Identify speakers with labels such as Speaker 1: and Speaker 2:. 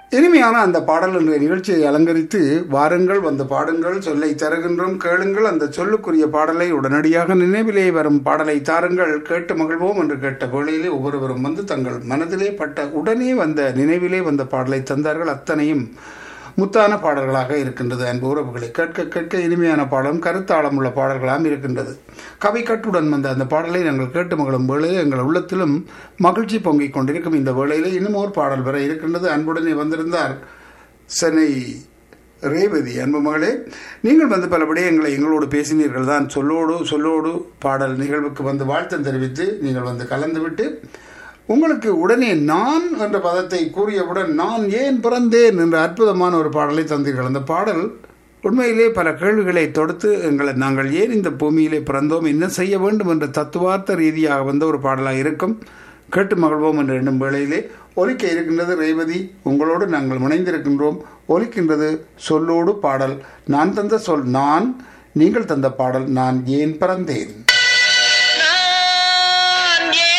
Speaker 1: இனிமையான அந்த பாடல் என்ற நிகழ்ச்சியை அலங்கரித்து வாருங்கள் வந்து பாடுங்கள் சொல்லை தருகின்றோம் கேளுங்கள் அந்த சொல்லுக்குரிய பாடலை உடனடியாக நினைவிலே வரும் பாடலை தாருங்கள் கேட்டு மகிழ்வோம் என்று கேட்ட வேளையிலே ஒவ்வொருவரும் வந்து தங்கள் மனதிலே பட்ட உடனே வந்த நினைவிலே வந்த பாடலை தந்தார்கள் அத்தனையும் முத்தான பாடல்களாக இருக்கின்றது அன்பு உறவுகளை கேட்க கேட்க இனிமையான பாடலும் கருத்தாளம் உள்ள பாடல்களாம் இருக்கின்றது கவி கட்டுடன் வந்த அந்த பாடலை நாங்கள் கேட்டு மகளும் வேளையில் எங்கள் உள்ளத்திலும் மகிழ்ச்சி பொங்கிக் கொண்டிருக்கும் இந்த வேளையில் இன்னும் ஒரு பாடல் வர இருக்கின்றது அன்புடனே வந்திருந்தார் சென்னை ரேவதி அன்பு மகளே நீங்கள் வந்து பல விடயங்களை எங்களோடு பேசினீர்கள் தான் சொல்லோடு சொல்லோடு பாடல் நிகழ்வுக்கு வந்து வாழ்த்தம் தெரிவித்து நீங்கள் வந்து கலந்துவிட்டு உங்களுக்கு உடனே நான் என்ற பதத்தை கூறியவுடன் நான் ஏன் பிறந்தேன் என்ற அற்புதமான ஒரு பாடலை தந்தீர்கள் அந்த பாடல் உண்மையிலே பல கேள்விகளை தொடுத்து எங்களை நாங்கள் ஏன் இந்த பூமியிலே பிறந்தோம் என்ன செய்ய வேண்டும் என்ற தத்துவார்த்த ரீதியாக வந்த ஒரு பாடலாக இருக்கும் கேட்டு மகிழ்வோம் என்ற எண்ணும் வேளையிலே ஒலிக்க இருக்கின்றது ரேவதி உங்களோடு நாங்கள் இணைந்திருக்கின்றோம் ஒலிக்கின்றது சொல்லோடு பாடல் நான் தந்த சொல் நான் நீங்கள் தந்த பாடல் நான் ஏன் பிறந்தேன்